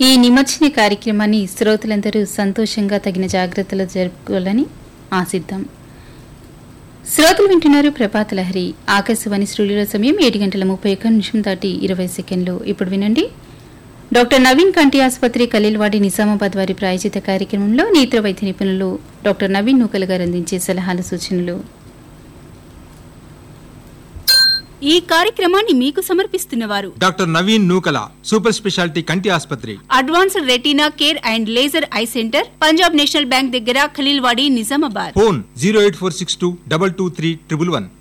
ఈ నిమజ్జన కార్యక్రమాన్ని శ్రోతలందరూ సంతోషంగా తగిన జాగ్రత్తలు జరుపుకోవాలని ఆశిద్దాం శ్రోతలు వింటున్నారు ప్రభాత లహరి ఆకాశవాణి స్టూడియోలో సమయం ఏడు గంటల ముప్పై ఒక్క నిమిషం దాటి ఇరవై సెకండ్లు ఇప్పుడు వినండి డాక్టర్ నవీన్ కంటి ఆసుపత్రి కలీల్వాడి నిజామాబాద్ వారి ప్రాయోజిత కార్యక్రమంలో నేత్ర వైద్య నిపుణులు డాక్టర్ నవీన్ నూకల్ గారు అందించే సలహాలు సూచనలు ఈ కార్యక్రమాన్ని మీకు సమర్పిస్తున్నవారు doctor Naveen Nukala super speciality కంటి ఆసుపత్రి advanced retina care and laser eye centre Punjab national bank దగ్గర Khaleelwadi Nizamabad phone zero eight four six two double two three triple one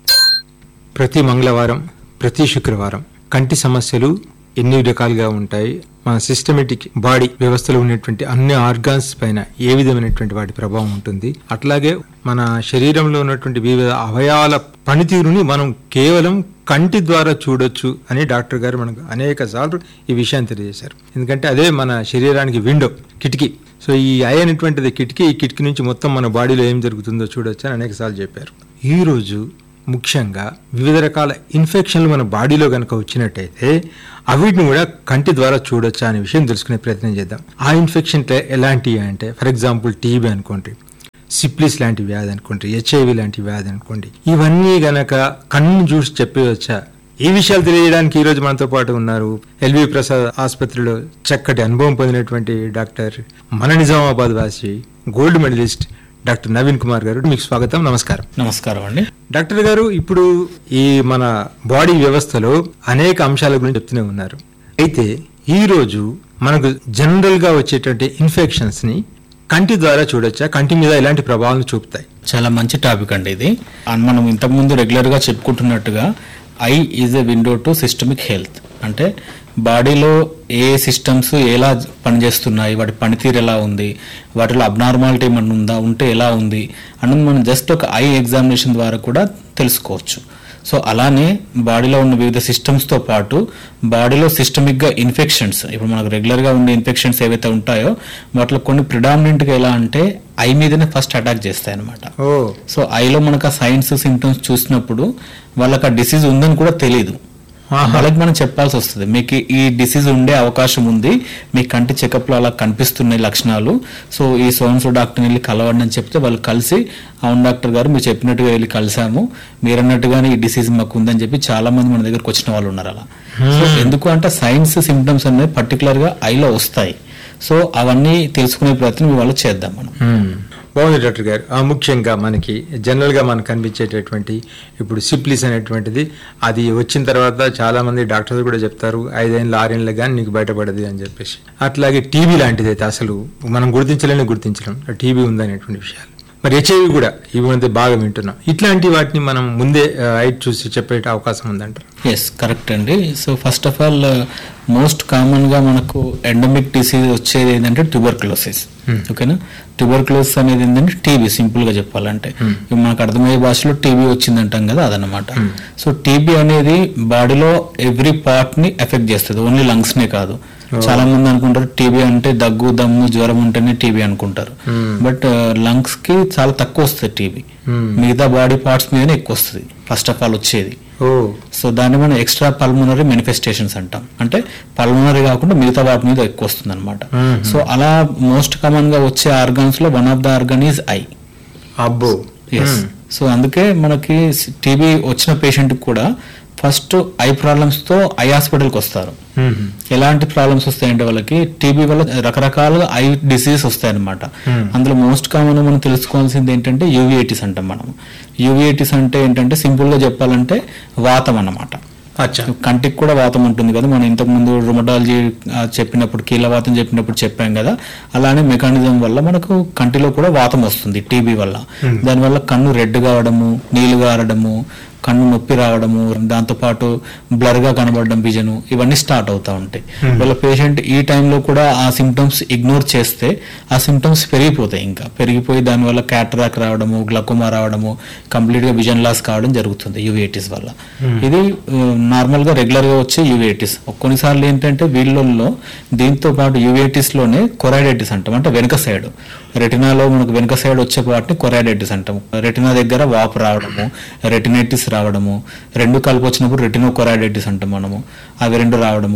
ప్రతి మంగళవారం ప్రతి శుక్రవారం కంటి సమస్యలు ఎన్ని రకాలుగా ఉంటాయి మన సిస్టమేటిక్ బాడీ వ్యవస్థలో ఉన్నటువంటి అన్ని ఆర్గాన్స్ పైన ఏ విధమైనటువంటి వాటి ప్రభావం ఉంటుంది అట్లాగే మన శరీరంలో ఉన్నటువంటి వివిధ అవయవాల పనితీరుని మనం కేవలం కంటి ద్వారా చూడొచ్చు అని డాక్టర్ గారు మనకు అనేక సార్లు ఈ విషయాన్ని తెలియజేశారు ఎందుకంటే అదే మన శరీరానికి విండో కిటికీ సో ఈ ఐ అనేటువంటిది కిటికీ ఈ కిటికీ నుంచి మొత్తం మన బాడీలో ఏం జరుగుతుందో చూడొచ్చు అని అనేక సార్లు చెప్పారు ఈ రోజు ముఖ్యంగా వివిధ రకాల ఇన్ఫెక్షన్లు మన బాడీలో కనుక వచ్చినట్టయితే అవిటిని కూడా కంటి ద్వారా చూడొచ్చా అనే విషయం తెలుసుకునే ప్రయత్నం చేద్దాం ఆ ఇన్ఫెక్షన్ ఎలాంటివి అంటే ఫర్ ఎగ్జాంపుల్ టీబీ అనుకోండి సిప్లిస్ లాంటి వ్యాధి అనుకోండి హెచ్ఐవి లాంటి వ్యాధి అనుకోండి ఇవన్నీ గనక కన్ను చూసి చెప్పవచ్చా ఈ విషయాలు తెలియజేయడానికి ఈ రోజు మనతో పాటు ఉన్నారు ఎల్వి ప్రసాద్ ఆసుపత్రిలో చక్కటి అనుభవం పొందినటువంటి డాక్టర్ మన నిజామాబాద్ వాసి gold medalist doctor Naveen Kumar garu మీకు స్వాగతం నమస్కారం నమస్కారం అండి డాక్టర్ గారు ఇప్పుడు ఈ మన బాడీ వ్యవస్థలో అనేక అంశాల గురించి చెప్తూనే ఉన్నారు అయితే ఈ రోజు మనకు జనరల్ గా వచ్చేటువంటి ఇన్ఫెక్షన్స్ ని కంటి ద్వారా చూడొచ్చా కంటి మీద ఎలాంటి ప్రభావాలను చూపుతాయి చాలా మంచి టాపిక్ అండి ఇది అండ్ మనం ఇంతకుముందు రెగ్యులర్ గా చెప్పుకుంటున్నట్టుగా eye is a window to systemic health అంటే బాడీలో ఏ సిస్టమ్స్ ఎలా పనిచేస్తున్నాయి వాటి పనితీరు ఎలా ఉంది వాటిలో అబ్నార్మాలిటీ ఏమన్నా ఉందా ఉంటే ఎలా ఉంది అన్నది మనం జస్ట్ ఒక ఐ ఎగ్జామినేషన్ ద్వారా కూడా తెలుసుకోవచ్చు సో అలానే బాడీలో ఉన్న వివిధ సిస్టమ్స్తో పాటు బాడీలో సిస్టమిక్గా ఇన్ఫెక్షన్స్ ఇప్పుడు మనకు రెగ్యులర్గా ఉండే ఇన్ఫెక్షన్స్ ఏవైతే ఉంటాయో వాటిలో కొన్ని ప్రిడామినెంట్గా ఎలా అంటే ఐ మీదనే ఫస్ట్ అటాక్ చేస్తాయి అనమాట ఓ సో ఐలో మనకు ఆ సైన్స్ సిమ్టమ్స్ చూసినప్పుడు వాళ్ళకి ఆ డిసీజ్ ఉందని కూడా తెలియదు వాళ్ళకి మనం చెప్పాల్సి వస్తుంది మీకు ఈ డిసీజ్ ఉండే అవకాశం ఉంది మీ కంటి చెకప్ లో అలా కనిపిస్తున్నాయి లక్షణాలు సో ఈ సోన్సో డాక్టర్ని వెళ్ళి కలవండి అని చెప్తే వాళ్ళు కలిసి అవును డాక్టర్ గారు మీరు చెప్పినట్టుగా వెళ్ళి కలిసాము మీరు అన్నట్టుగానే ఈ డిసీజ్ మాకు ఉందని చెప్పి చాలా మంది మన దగ్గరకు వచ్చిన వాళ్ళు ఉన్నారు అలా సో ఎందుకు అంటే సైన్స్ సిమ్టమ్స్ అనేది పర్టికులర్ గా ఐలో వస్తాయి సో అవన్నీ తెలుసుకునే ప్రయత్నం ఇవాళ చేద్దాం మనం మ్మ్. బాగుంది డాక్టర్ గారు ఆ, ముఖ్యంగా మనకి జనరల్ గా మనకు కనిపించేటటువంటి ఇప్పుడు సిప్లిస్ అనేటువంటిది అది వచ్చిన తర్వాత చాలా మంది డాక్టర్స్ కూడా చెప్తారు ఐదేళ్ళు ఆరేళ్ళు కానీ నీకు బయటపడదు అని చెప్పేసి అట్లాగే టీబీ లాంటిది అయితే అసలు మనం గుర్తించలేని గుర్తించలేం టీబీ ఉందనేటువంటి విషయాలు మరి హెచ్ఐవి కూడా ఇవి మధ్య బాగా వింటున్నాం ఇట్లాంటి వాటిని మనం ముందే ఐట్ చూసి చెప్పే అవకాశం ఉందంటారు ఎస్ కరెక్ట్ అండి so first of all most common గా మనకు ఎండమిక్ డిసీజ్ వచ్చేది ఏంటంటే ట్యూబర్క్లోసిస్ ఓకేనా ట్యూబర్క్లోసిస్ అనేది ఏంటంటే టీబీ సింపుల్ గా చెప్పాలంటే ఇప్పుడు మనకు అర్థమయ్యే భాషలో టీబీ వచ్చింది అంటాం కదా అదనమాట సో టీబీ అనేది బాడీలో ఎవ్రీ పార్ట్ ని ఎఫెక్ట్ చేస్తుంది ఓన్లీ లంగ్స్ నే కాదు చాలా మంది అనుకుంటారు టీబీ అంటే దగ్గు దమ్ము జ్వరం ఉంటేనే టీబీ అనుకుంటారు బట్ లంగ్స్ కి చాలా తక్కువ వస్తుంది టీబీ మిగతా బాడీ పార్ట్స్ మీదనే ఎక్కువ వస్తుంది ఫస్ట్ ఆఫ్ ఆల్ వచ్చేది ఓ సో దాన్ని మనం ఎక్స్ట్రా పల్మనరీ మేనిఫెస్టేషన్స్ అంటాం అంటే పల్మనరీ కాకుండా మిగతా వాటి మీద ఎక్కువ వస్తుంది అనమాట సో అలా మోస్ట్ కామన్ గా వచ్చే ఆర్గాన్స్ లో one of the organ is eye అబ్బో ఎస్ సో అందుకే మనకి టీబీ వచ్చిన పేషెంట్ కూడా ఫస్ట్ ఐ ప్రాబ్లమ్స్ తో ఐ హాస్పిటల్కి వస్తారు మ్మ్. ఎలాంటి ప్రాబ్లమ్స్ వస్తాయంటే వాళ్ళకి టీబీ వల్ల రకరకాలుగా ఐ డిసీజ్ వస్తాయి అనమాట అందులో మోస్ట్ కామన్ మనం తెలుసుకోవాల్సింది ఏంటంటే యూవిఐటిస్ అంటాం మనం యూవిఐటిస్ అంటే ఏంటంటే సింపుల్ గా చెప్పాలంటే వాతం అన్నమాట అచ్చా కంటికి కూడా వాతం ఉంటుంది కదా మనం ఇంతకు ముందు రుమటాలజీ చెప్పినప్పుడు కీలవాతం చెప్పినప్పుడు చెప్పాం కదా అలానే మెకానిజం వల్ల మనకు కంటిలో కూడా వాతం వస్తుంది టీబీ వల్ల దానివల్ల కన్ను రెడ్ కావడము నీళ్లు గారడము కన్ను నొప్పి రావడము దాంతో పాటు బ్లర్ గా కనబడడం విజన్ ఇవన్నీ స్టార్ట్ అవుతా ఉంటాయి వాళ్ళ పేషెంట్ ఈ టైంలో కూడా ఆ సిమ్టమ్స్ ఇగ్నోర్ చేస్తే ఆ సిమ్టమ్స్ పెరిగిపోతాయి ఇంకా పెరిగిపోయి దానివల్ల క్యాటరాక్ రావడము గ్లకోమా రావడము కంప్లీట్ గా విజన్ లాస్ కావడం జరుగుతుంది యూవేటిస్ వల్ల ఇది నార్మల్ గా రెగ్యులర్ గా వచ్చే యూవేటిస్ కొన్నిసార్లు ఏంటంటే వీళ్ళల్లో దీంతో పాటు యూవేటిస్ లోనే కొరాడైటిస్ అంటాం అంటే వెనక సైడ్ రెటినాలో మనకు వెనక సైడ్ వచ్చే వాటిని కొరాడైటిస్ అంటాం రెటినా దగ్గర వాపు రావడము రెటినైటిస్ రావడము రెండు కలిపి వచ్చినప్పుడు రెటినో కొరాడైటిస్ అంటాం మనము అవి రెండు రావడము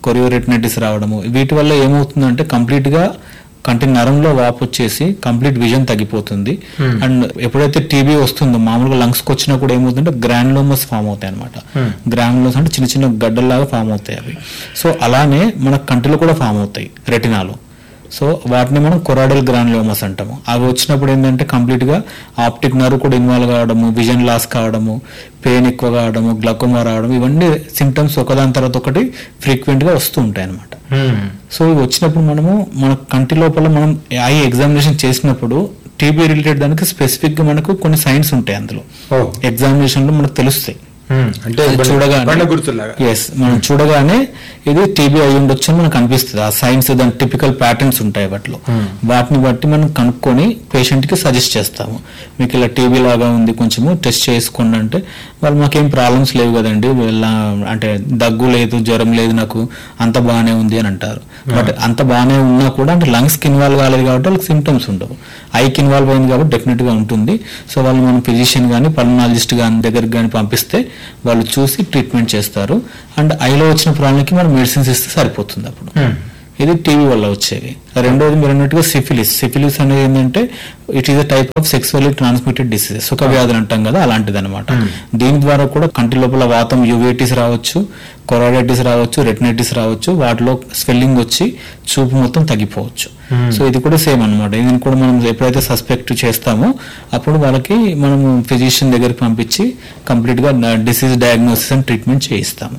కొరియోరెటినైటిస్ రావడము వీటి వల్ల ఏమవుతుందంటే కంప్లీట్ గా కంటి నరంలో వాపు వచ్చేసి కంప్లీట్ విజన్ తగ్గిపోతుంది అండ్ ఎప్పుడైతే టీబీ వస్తుందో మామూలుగా లంగ్స్ కి వచ్చినా కూడా ఏమవుతుందంటే గ్రాన్లోమస్ ఫామ్ అవుతాయి అనమాట గ్రాన్లోమస్ అంటే చిన్న చిన్న గడ్డల్లాగా ఫామ్ అవుతాయి అవి సో అలానే మన కంటిలో కూడా ఫామ్ అవుతాయి రెటినాలో సో వాటిని మనం కొరాడల్ గ్రాన్లోమస్ అంటాము అవి వచ్చినప్పుడు ఏంటంటే కంప్లీట్ గా ఆప్టిక్ నర్వ్ కూడా ఇన్వాల్వ్ కావడము విజన్ లాస్ కావడము పెయిన్ ఎక్కువ కావడము గ్లకోమా రావడం ఇవన్నీ సిమ్టమ్స్ ఒకదాని తర్వాత ఒకటి ఫ్రీక్వెంట్ గా వస్తూ ఉంటాయి అనమాట సో ఇవి వచ్చినప్పుడు మనము మన కంటి లోపల మనం ఐ ఎగ్జామినేషన్ చేసినప్పుడు టీబీ రిలేటెడ్ దానికి స్పెసిఫిక్ గా మనకు కొన్ని సైన్స్ ఉంటాయి అందులో ఓ. ఎగ్జామినేషన్ లో మనకు తెలుస్తాయి అంటే అది బండ- చూడగానే బండ గుర్తులాగా ఎస్ మనం చూడగానే ఇది టీబీ అయి ఉండొచ్చు అని మనకు అనిపిస్తుంది ఆ సైన్స్ దాని టిపికల్ ప్యాటర్న్స్ ఉంటాయి వాటిలో వాటిని బట్టి మనం కనుక్కొని పేషెంట్ కి సజెస్ట్ చేస్తాము మీకు ఇలా టీబీ లాగా ఉంది కొంచెము టెస్ట్ చేసుకోండి అంటే వాళ్ళు మాకేం ప్రాబ్లమ్స్ లేవు కదండి వీళ్ళ అంటే దగ్గు లేదు జ్వరం లేదు నాకు అంత బాగానే ఉంది అని అంటారు బట్ అంత బాగానే ఉన్నా కూడా అంటే లంగ్స్ కి ఇన్వాల్వ్ కాలేదు కాబట్టి వాళ్ళకి సిమ్టమ్స్ ఉండవు ఐకి ఇన్వాల్వ్ అయింది కాబట్టి డెఫినెట్ గా ఉంటుంది సో వాళ్ళు మనం ఫిజిషియన్ కానీ పల్మనాలజిస్ట్ కానీ దగ్గరికి కానీ పంపిస్తే వాళ్ళు చూసి ట్రీట్మెంట్ చేస్తారు అండ్ ఐలో వచ్చిన ప్రాబ్లంకి మనం మెడిసిన్స్ ఇస్తే సరిపోతుంది అప్పుడు ఇది టీవీ వల్ల వచ్చేవి రెండోది మీరు అన్నట్టుగా సిఫిలిస్ సిఫిలిస్ అనేది ఏంటంటే it is a type of sexually transmitted diseases సుఖ వ్యాధులు అంటాం కదా అలాంటిది అనమాట దీని ద్వారా కూడా కంటి లోపల వాతం యువేటిస్ రావచ్చు కొరాడైటిస్ రావచ్చు రెటినైటిస్ రావచ్చు వాటిలో స్వెల్లింగ్ వచ్చి చూపు మొత్తం తగ్గిపోవచ్చు సో ఇది కూడా సేమ్ అనమాట ఇది కూడా మనం ఎప్పుడైతే సస్పెక్ట్ చేస్తామో అప్పుడు వాళ్ళకి మనము ఫిజిషియన్ దగ్గరికి పంపించి కంప్లీట్ గా డిసీజ్ డయాగ్నోసిస్ అండ్ ట్రీట్మెంట్ చేయిస్తాము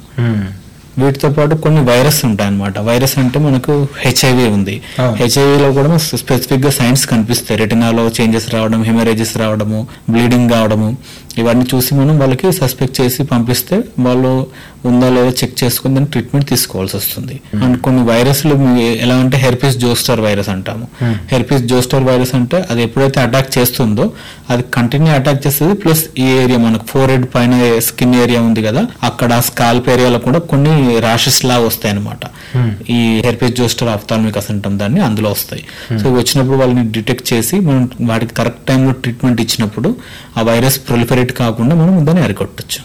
వీటితో పాటు కొన్ని వైరస్ ఉంటాయి అనమాట వైరస్ అంటే మనకు హెచ్ఐవి ఉంది ఆ. హెచ్ఐవి లో కూడా స్పెసిఫిక్ గా సైన్స్ కనిపిస్తాయి రెటినాలో చేంజెస్ రావడం హెమరేజెస్ రావడము బ్లీడింగ్ కావడము ఇవన్నీ చూసి మనం వాళ్ళకి సస్పెక్ట్ చేసి పంపిస్తే వాళ్ళు ఉందా లేదా చెక్ చేసుకుని దాన్ని ట్రీట్మెంట్ తీసుకోవాల్సి వస్తుంది అండ్ కొన్ని వైరస్లు మీ- ఎలా అంటే హెర్పిస్ జోస్టర్ వైరస్ అంటాము హెర్పిస్ జోస్టర్ వైరస్ అంటే అది ఎప్పుడైతే అటాక్ చేస్తుందో అది కంటిన్యూ అటాక్ చేస్తుంది ప్లస్ ఈ ఏరియా మనకు ఫోర్ హెడ్ పైన స్కిన్ ఏరియా ఉంది కదా అక్కడ స్కాల్ప్ ఏరియాలో కూడా కొన్ని ర్యాషెస్ లాగా వస్తాయి అనమాట ఈ హెర్పిస్ జోస్టర్ ఆఫ్థాల్మికస్ అంటాం దాన్ని అందులో వస్తాయి సో ఇవి వచ్చినప్పుడు వాళ్ళని డిటెక్ట్ చేసి మనం వాటికి కరెక్ట్ టైంలో ట్రీట్మెంట్ ఇచ్చినప్పుడు ఆ వైరస్ ప్రొలిఫరేట్ కాకుండా మనం దాన్ని అరికొట్టచ్చు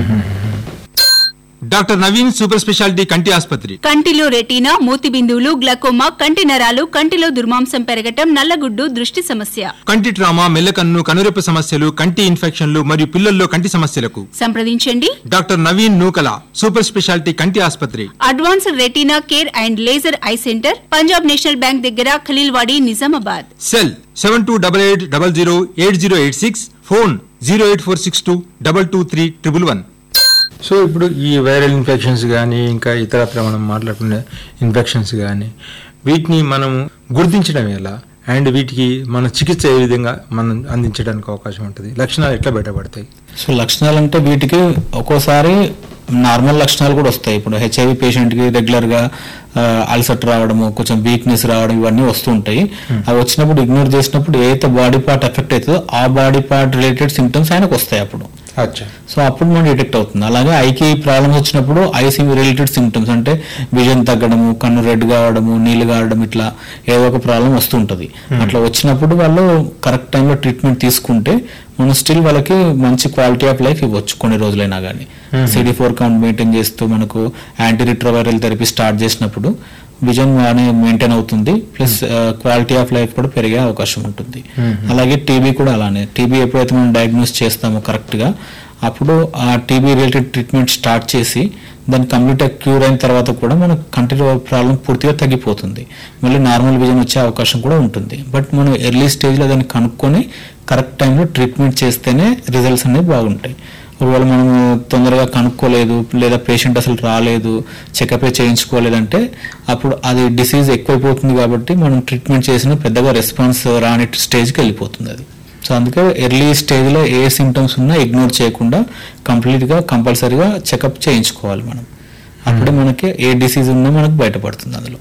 డాక్టర్ నవీన్ సూపర్ స్పెషాలిటీ కంటి ఆసుపత్రి కంటిలో రెటీనా మూతి బిందువులు గ్లకోమా కంటి నరాలు కంటిలో దుర్మాంసం పెరగటం నల్లగుడ్డు దృష్టి సమస్య కంటి ట్రామా మెల్లకన్ను కనురెప్ప సమస్యలు కంటి ఇన్ఫెక్షన్లు మరియు పిల్లల్లో కంటి సమస్యలకు సంప్రదించండి doctor Naveen Nukala super speciality కంటి ఆసుపత్రి advanced retina care and laser eye centre Punjab national bank దగ్గర Khaleelwadi Nizamabad cell seven two double eight double zero eight zero eight six phone zero eight four six two double two three triple one so ఇప్పుడు ఈ viral infections కానీ ఇంకా ఇతరత్ర మనం మాట్లాడుకునే infections కానీ వీటిని మనం గుర్తించడం ఎలా అండ్ వీటికి మన చికిత్స ఏ విధంగా మనం అందించడానికి అవకాశం ఉంటుంది లక్షణాలు ఎట్లా బయటపడతాయి సో లక్షణాలు అంటే వీటికి ఒక్కోసారి నార్మల్ లక్షణాలు కూడా వస్తాయి ఇప్పుడు హెచ్ఐవి పేషెంట్ కి రెగ్యులర్ గా అల్సట్ రావడము కొంచెం వీక్నెస్ రావడం ఇవన్నీ వస్తూ ఉంటాయి అవి వచ్చినప్పుడు ఇగ్నోర్ చేసినప్పుడు ఏదైతే బాడీ పార్ట్ ఎఫెక్ట్ అవుతుందో ఆ బాడీ పార్ట్ రిలేటెడ్ సిమ్టమ్స్ ఆయనకు వస్తాయి అప్పుడు అచ్చా సో అప్పుడు మనం డిటెక్ట్ అవుతుంది అలాగే ఐకి ప్రాబ్లమ్స్ వచ్చినప్పుడు ఐ రిలేటెడ్ సిమ్టమ్స్ అంటే విజన్ తగ్గడము కన్ను రెడ్ కావడము నీళ్ళు కావడం ఇట్లా ఏదో ఒక ప్రాబ్లం వస్తుంటది అట్లా వచ్చినప్పుడు వాళ్ళు కరెక్ట్ టైంలో ట్రీట్మెంట్ తీసుకుంటే మనం స్టిల్ వాళ్ళకి మంచి క్వాలిటీ ఆఫ్ లైఫ్ ఇవ్వచ్చు కొన్ని రోజులైనా కానీ సిడి ఫోర్ కౌంట్ మెయింటైన్ చేస్తూ మనకు యాంటీ రిట్రోవైరల్ థెరపీ స్టార్ట్ చేసినప్పుడు విజన్ బాగానే మెయింటైన్ అవుతుంది ప్లస్ క్వాలిటీ ఆఫ్ లైఫ్ కూడా పెరిగే అవకాశం ఉంటుంది అలాగే టీబీ కూడా అలానే టీబీ ఎప్పుడైతే మనం డయాగ్నోస్ చేస్తామో కరెక్ట్ గా అప్పుడు ఆ టీబీ రిలేటెడ్ ట్రీట్మెంట్ స్టార్ట్ చేసి దాన్ని కంప్లీట్ క్యూర్ అయిన తర్వాత కూడా మన కంటిలో ప్రాబ్లం పూర్తిగా తగ్గిపోతుంది మళ్ళీ నార్మల్ విజన్ వచ్చే అవకాశం కూడా ఉంటుంది బట్ మనం ఎర్లీ స్టేజ్లో దాన్ని కనుక్కొని కరెక్ట్ టైంలో ట్రీట్మెంట్ చేస్తేనే రిజల్ట్స్ అనేవి బాగుంటాయి ఒకవేళ మనం తొందరగా కనుక్కోలేదు లేదా పేషెంట్ అసలు రాలేదు చెకప్ చేయించుకోలేదంటే అప్పుడు అది డిసీజ్ ఎక్కువైపోతుంది కాబట్టి మనం ట్రీట్మెంట్ చేసిన పెద్దగా రెస్పాన్స్ రాని స్టేజ్కి వెళ్ళిపోతుంది అది సో అందుకే ఎర్లీ స్టేజ్లో ఏ సిమ్టమ్స్ ఉన్నా ఇగ్నోర్ చేయకుండా కంప్లీట్గా కంపల్సరీగా చెకప్ చేయించుకోవాలి మనం అప్పుడే మనకి ఏ డిసీజ్ ఉన్నా మనకు బయటపడుతుంది అందులో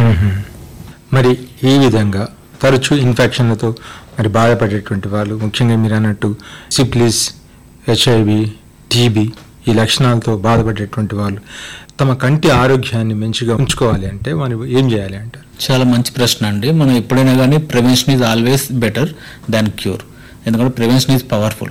మరి ఈ విధంగా తరచూ ఇన్ఫెక్షన్లతో మరి బాధపడేటువంటి వాళ్ళు ముఖ్యంగా మీరు అన్నట్టు సిప్లిస్ హెచ్ఐవి టీబీ ఈ లక్షణాలతో బాధపడేటువంటి వాళ్ళు తమ కంటి ఆరోగ్యాన్ని మంచిగా ఉంచుకోవాలి అంటే మనం ఏం చేయాలి అంటారు చాలా మంచి ప్రశ్న అండి మనం ఎప్పుడైనా కానీ prevention is always better than cure ఎందుకంటే ప్రివెన్షన్ ఈజ్ పవర్ఫుల్ మనకు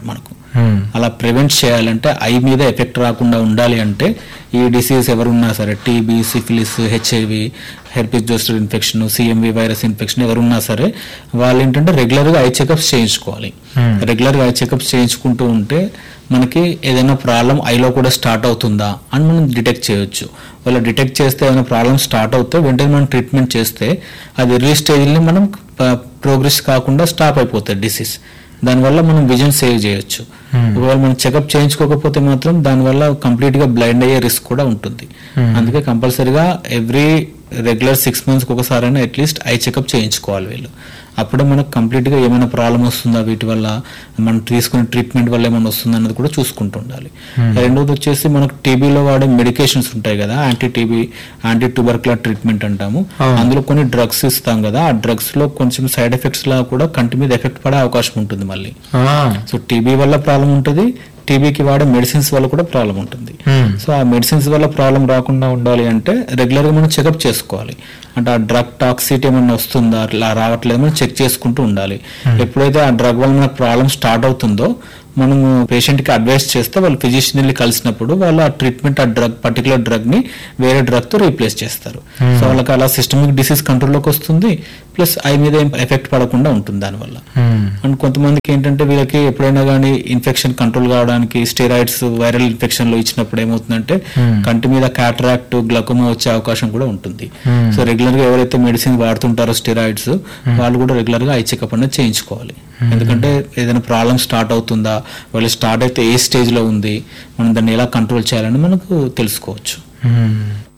Hmm. అలా ప్రివెంట్ చేయాలంటే ఐ మీద ఎఫెక్ట్ రాకుండా ఉండాలి అంటే ఈ డిసీజ్ ఎవరున్నా సరే TB syphilis HIV herpes zoster infection CMV virus infection ఎవరున్నా సరే వాళ్ళు ఏంటంటే రెగ్యులర్గా ఐ చెకప్స్ చేయించుకోవాలి రెగ్యులర్గా ఐ చెకప్స్ చేయించుకుంటూ ఉంటే మనకి ఏదైనా ప్రాబ్లం ఐలో కూడా స్టార్ట్ అవుతుందా అని మనం డిటెక్ట్ చేయొచ్చు వాళ్ళు డిటెక్ట్ చేస్తే ఏమైనా ప్రాబ్లమ్ స్టార్ట్ అవుతే వెంటనే మనం ట్రీట్మెంట్ చేస్తే అది ఎర్లీ స్టేజ్ని మనం ప్రోగ్రెస్ కాకుండా స్టాప్ అయిపోతుంది డిసీజ్ దానివల్ల మనం విజన్ సేవ్ చేయొచ్చు ఒకవేళ మనం చెకప్ చేయించుకోకపోతే మాత్రం దానివల్ల కంప్లీట్ గా బ్లైండ్ అయ్యే రిస్క్ కూడా ఉంటుంది అందుకే కంపల్సరీగా ఎవ్రీ రెగ్యులర్ సిక్స్ మంత్స్ ఒకసారైనా అట్లీస్ట్ ఐ చెకప్ చేయించుకోవాలి వీళ్ళు అప్పుడే మనకు కంప్లీట్ గా ఏమైనా ప్రాబ్లం వస్తుందా వీటి వల్ల మనం తీసుకునే ట్రీట్మెంట్ వల్ల ఏమైనా వస్తుందా అన్నది కూడా చూసుకుంటూ ఉండాలి రెండోది వచ్చేసి మనకు టీబీలో వాడే మెడికేషన్స్ ఉంటాయి కదా anti TB anti tubercular treatment అంటాము అందులో కొన్ని డ్రగ్స్ ఇస్తాం కదా ఆ డ్రగ్స్ లో కొంచెం సైడ్ ఎఫెక్ట్స్ లా కూడా కంటి మీద ఎఫెక్ట్ పడే అవకాశం ఉంటుంది మళ్ళీ ఆ, సో టీబీ వల్ల ప్రాబ్లం ఉంటుంది టీబీకి వాడే మెడిసిన్స్ వల్ల కూడా ప్రాబ్లం ఉంటుంది Hmm. సో ఆ మెడిసిన్స్ వల్ల ప్రాబ్లం రాకుండా ఉండాలి అంటే రెగ్యులర్ గా మనం చెకప్ చేసుకోవాలి అంటే ఆ డ్రగ్ టాక్సిటీ ఏమైనా వస్తుందా అట్లా రావట్లేదు మనం చెక్ చేసుకుంటూ ఉండాలి ఎప్పుడైతే ఆ డ్రగ్ వల్ల మనకు ప్రాబ్లం స్టార్ట్ అవుతుందో మనము పేషెంట్ కి అడ్వైస్ చేస్తే వాళ్ళు ఫిజిషియన్ వెళ్ళి కలిసినప్పుడు వాళ్ళు ఆ ట్రీట్మెంట్ ఆ డ్రగ్ పర్టికులర్ డ్రగ్ ని వేరే డ్రగ్ తో రీప్లేస్ చేస్తారు సో వాళ్ళకి అలా సిస్టమిక్ డిసీజ్ కంట్రోల్లోకి వస్తుంది ప్లస్ ఐ మీద ఏం ఎఫెక్ట్ పడకుండా ఉంటుంది దానివల్ల ఉమ్, అండ్ కొంతమందికి ఏంటంటే వీళ్ళకి ఎప్పుడైనా కానీ ఇన్ఫెక్షన్ కంట్రోల్ కావడానికి స్టెరాయిడ్స్ వైరల్ ఇన్ఫెక్షన్ లో ఇచ్చినప్పుడు ఏమవుతుందంటే కంటి మీద క్యాటరాక్ట్ గ్లకోమా వచ్చే అవకాశం కూడా ఉంటుంది సో రెగ్యులర్ గా ఎవరైతే మెడిసిన్ వాడుతుంటారో స్టెరాయిడ్స్ వాళ్ళు కూడా రెగ్యులర్ గా ఐ చెకప్ అనేది చేయించుకోవాలి ఎందుకంటే ఏదైనా ప్రాబ్లం స్టార్ట్ అవుతుందా వాళ్ళు స్టార్ట్ అయితే ఏ స్టేజ్ లో ఉంది మనం దాన్ని ఎలా కంట్రోల్ చేయాలని మనకు తెలుసుకోవచ్చు um.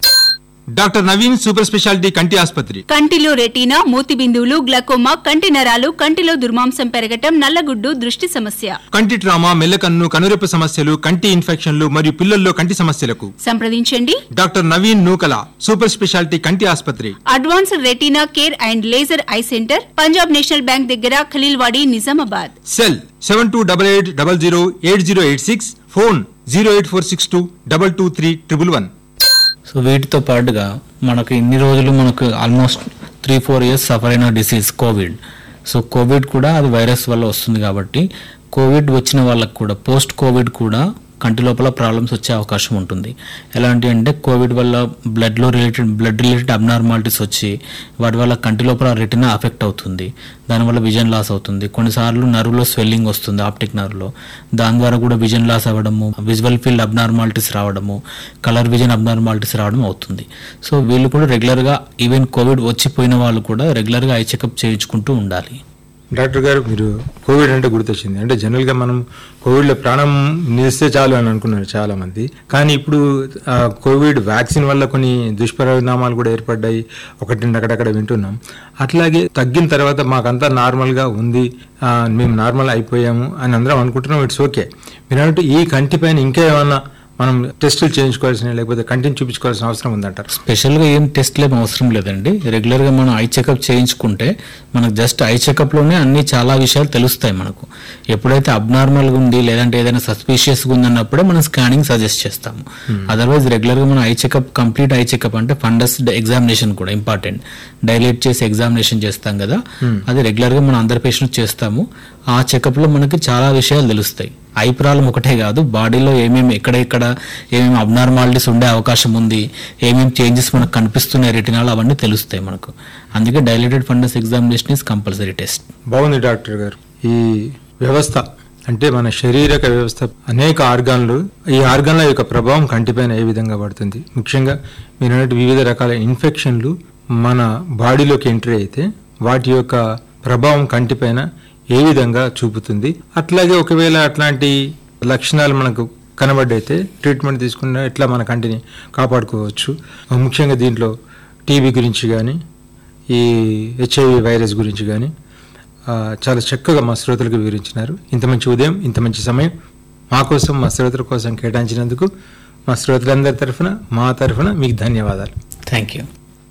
Doctor Naveen super speciality కంటి ఆసుపత్రి కంటిలో రెటీనా మూతి బిందువులు గ్లకోమా కంటి నరాలు కంటిలో దుర్మాంసం పెరగటం నల్లగుడ్డు దృష్టి సమస్య కంటి ట్రామా మెల్లకన్ను కనురెప్ప సమస్యలు కంటి ఇన్ఫెక్షన్లు మరియు పిల్లల్లో కంటి సమస్యలకు సంప్రదించండి doctor Naveen Nukala super speciality కంటి ఆసుపత్రి advanced retina care and laser eye centre Punjab national bank దగ్గర Khaleelwadi Nizamabad cell seven two double eight double zero eight zero eight six phone zero eight four six two double two three triple one so వీటితో పాటుగా మనకు ఇన్ని రోజులు మనకు almost three four years suffer అయిన disease covid so covid కూడా అది virus వల్ల వస్తుంది కాబట్టి కోవిడ్ వచ్చిన వాళ్ళకు కూడా పోస్ట్ కోవిడ్ కూడా కంటి లోపల ప్రాబ్లమ్స్ వచ్చే అవకాశం ఉంటుంది ఎలాంటి అంటే కోవిడ్ వల్ల బ్లడ్లో రిలేటెడ్ బ్లడ్ రిలేటెడ్ అబ్నార్మాలిటీస్ వచ్చి వాటి వల్ల కంటి లోపల రెటినా అఫెక్ట్ అవుతుంది దానివల్ల విజన్ లాస్ అవుతుంది కొన్నిసార్లు నర్వ్లో స్వెల్లింగ్ వస్తుంది ఆప్టిక్ నర్వ్లో దాని ద్వారా కూడా విజన్ లాస్ అవ్వడము విజువల్ ఫీల్డ్ అబ్నార్మాలిటీస్ రావడము కలర్ విజన్ అబ్నార్మాలిటీస్ రావడం అవుతుంది సో వీళ్ళు కూడా రెగ్యులర్గా ఈవెన్ కోవిడ్ వచ్చిపోయిన వాళ్ళు కూడా రెగ్యులర్గా ఐ చెకప్ చేయించుకుంటూ ఉండాలి డాక్టర్ గారు మీరు కోవిడ్ అంటే గుర్తొచ్చింది అంటే జనరల్ గా మనం కోవిడ్ లో ప్రాణం నిలిస్తే చాలు అని అనుకున్నారు చాలా మంది కానీ ఇప్పుడు ఆ, కోవిడ్ వ్యాక్సిన్ వల్ల కొన్ని దుష్పరిణామాలు కూడా ఏర్పడ్డాయి ఒకటి అక్కడక్కడ వింటున్నాం అట్లాగే తగ్గిన తర్వాత మాకంతా నార్మల్ గా ఉంది ఆ, మేము నార్మల్ అయిపోయాము అని అందరం అనుకుంటున్నాం ఇట్స్ ఓకే మీరు అన్నట్టు ఈ కంటి పైన ఇంకా ఏమన్నా మనం టెస్టులు చేయించుకోవాల్సిన లేకపోతే కంటిని చూపించుకోవాల్సిన అవసరం ఉందంటారు స్పెషల్గా ఏం టెస్ట్లు ఏం అవసరం లేదండి రెగ్యులర్గా మనం ఐ చెకప్ చేయించుకుంటే మనకు జస్ట్ ఐ చెకప్లోనే అన్ని చాలా విషయాలు తెలుస్తాయి మనకు ఎప్పుడైతే అబ్నార్మల్గా ఉంది లేదంటే ఏదైనా సస్పీషియస్గా ఉంది అన్నప్పుడే మనం స్కానింగ్ సజెస్ట్ చేస్తాము అదర్వైజ్ రెగ్యులర్గా మనం eye checkup complete eye checkup అంటే ఫండస్ ఎగ్జామినేషన్ కూడా ఇంపార్టెంట్ డైలేట్ చేసి ఎగ్జామినేషన్ చేస్తాం కదా అది రెగ్యులర్గా మనం అందరి పేషెంట్స్ చేస్తాము ఆ చెకప్లో మనకి చాలా విషయాలు తెలుస్తాయి ఐ ప్రాబ్లం ఒకటే కాదు బాడీలో ఏమేమి ఎక్కడెక్కడ ఏమేమి అబ్నార్మాలిటీస్ ఉండే అవకాశం ఉంది ఏమేమి చేంజెస్ మనకు కనిపిస్తున్నాయి రెటినాలు అవన్నీ తెలుస్తాయి మనకు అందుకే dilated fundus examination is compulsory test బాగుంది డాక్టర్ గారు ఈ వ్యవస్థ అంటే మన శారీరక వ్యవస్థ అనేక ఆర్గాన్లు ఈ ఆర్గాన్ల యొక్క ప్రభావం కంటిపైన ఏ విధంగా పడుతుంది ముఖ్యంగా మీరు అన్నట్టు వివిధ రకాల ఇన్ఫెక్షన్లు మన బాడీలోకి ఎంట్రీ అయితే వాటి యొక్క ప్రభావం కంటిపైన ఏ విధంగా చూపుతుంది అట్లాగే ఒకవేళ అట్లాంటి లక్షణాలు మనకు కనబడ్డైతే ట్రీట్మెంట్ తీసుకున్న ఎట్లా మన కంటిని కాపాడుకోవచ్చు ముఖ్యంగా దీంట్లో టీబీ గురించి కానీ ఈ హెచ్ఐవి వైరస్ గురించి కానీ ఆ, చాలా చక్కగా మా శ్రోతలకు వివరించినారు ఇంత మంచి ఉదయం ఇంత మంచి సమయం మా కోసం మా శ్రోతల కోసం కేటాయించినందుకు మా శ్రోతలందరి తరఫున మా తరఫున మీకు ధన్యవాదాలు థ్యాంక్ యూ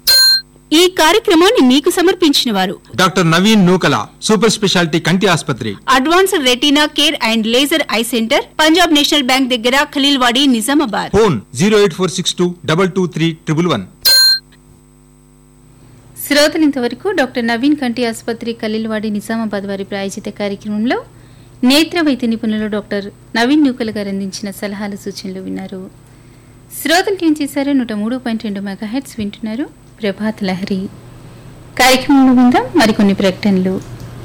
ఈ కార్యక్రమాన్ని మీకు సమర్పించిన వారు doctor Naveen Nukala super speciality కంటి ఆసుపత్రి advanced retina care and laser eye centre Punjab national bank దగ్గర Khaleelwadi Nizamabad phone zero eight four six two double two three triple one శ్రోతలు ఇంతవరకు డాక్టర్ నవీన్ కంటి ఆసుపత్రి కలీల్వాడి నిజామాబాద్ వారి ప్రాయోజిత కార్యక్రమంలో నేత్ర వైద్య నిపుణులు డాక్టర్ నవీన్ నూకల్ గారు అందించిన సలహాలు సూచనలు విన్నారు శ్రోతలు ట్యూన్ చేశారు నూట మూడు పాయింట్ రెండు మెగా హెడ్స్ వింటున్నారు ప్రభాత్ లహరి కార్యక్రమంలో విందాం మరికొన్ని ప్రకటనలు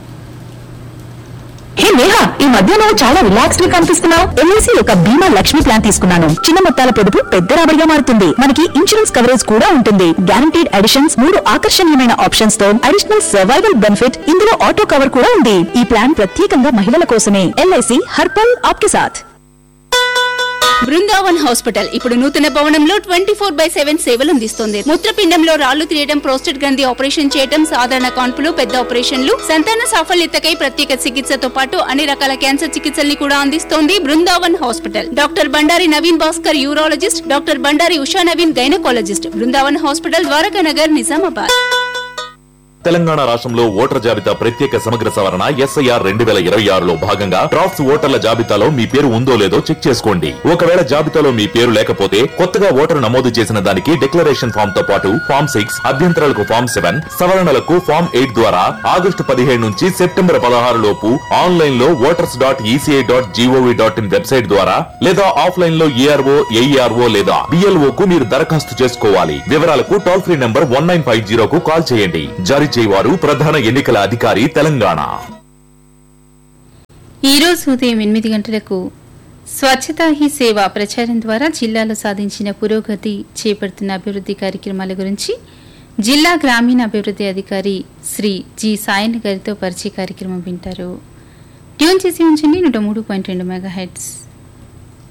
హే నేహా ఈ మధ్య నువ్వు చాలా రిలాక్స్డ్ గా కనిపిస్తున్నావు ఎల్ఐసి యొక్క బీమా లక్ష్మి ప్లాన్ తీసుకున్నాను చిన్న మొత్తాల పొదుపు పెద్ద రాబడిగా మారుతుంది మనకి ఇన్సూరెన్స్ కవరేజ్ కూడా ఉంటుంది గ్యారంటీడ్ అడిషన్స్ మూడు ఆకర్షణీయమైన ఆప్షన్స్ తో అడిషనల్ సర్వైవల్ బెనిఫిట్ ఇందులో ఆటో కవర్ కూడా ఉంది ఈ ప్లాన్ ప్రత్యేకంగా మహిళల కోసమే ఎల్ఐసి హర్పల్ ఆప్కే సాథ్ బృందావన్ హాస్పిటల్ ఇప్పుడు నూతన భవనంలో ట్వంటీ ఫోర్ బై సెవెన్ సేవలు అందిస్తోంది మూత్రపిండంలో రాళ్లు తీయడం ప్రోస్టేట్ గ్రంథి ఆపరేషన్ చేయడం సాధారణ కాన్పులు పెద్ద ఆపరేషన్లు సంతాన సాఫల్యతకై ప్రత్యేక చికిత్సతో పాటు అన్ని రకాల క్యాన్సర్ చికిత్సల్ని కూడా అందిస్తోంది Brindavan hospital doctor Bandari Naveen Bhaskar urologist doctor Bandari Usha Naveen gynaecologist Brindavan hospital Dwaraka Nagar Nizamabad Telangana రాష్ట్రంలో ఓటర్ జాబితా ప్రత్యేక సమగ్ర సవరణ ఎస్ఐఆర్ రెండు వేల ఇరవై ఆరులో భాగంగా డ్రాఫ్ట్స్ ఓటర్ల జాబితాలో మీ పేరు ఉందో లేదో చెక్ చేసుకోండి ఒకవేళ జాబితాలో మీ పేరు లేకపోతే కొత్తగా ఓటరు నమోదు చేసిన దానికి డిక్లరేషన్ ఫామ్ తో పాటు ఫామ్ సిక్స్ అభ్యంతరాలకు ఫామ్ సెవెన్ సవరణలకు ఫామ్ ఎయిట్ ద్వారా ఆగస్టు పదిహేడు నుంచి సెప్టెంబర్ పదహారు లోపు ఆన్లైన్ లో voters dot E C I dot G O V dot in website ద్వారా లేదా ఆఫ్లైన్ లో ఏఆర్ఓ ఏఈఆర్ఓ లేదా బిఎల్ఓ కు మీరు దరఖాస్తు చేసుకోవాలి వివరాలకు toll free number one nine five జీరోకు కాల్ చేయండి జారీ చేయవారు ప్రధాన ఎన్నికల అధికారి తెలంగాణ ఈ రోజు ఉదయం ఎనిమిది గంటలకు స్వచ్ఛతా హీ సేవ ప్రచారం ద్వారా జిల్లాలో సాధించిన పురోగతి చేపడుతున్న అభివృద్ధి కార్యక్రమాల గురించి జిల్లా గ్రామీణ అభివృద్ధి అధికారి శ్రీ జి సాయన్ గారితో పరిచయ కార్యక్రమం వింటారు ట్యూన్ చేసి ఉంచండి నూట మూడు పాయింట్ రెండు మెగా హెడ్స్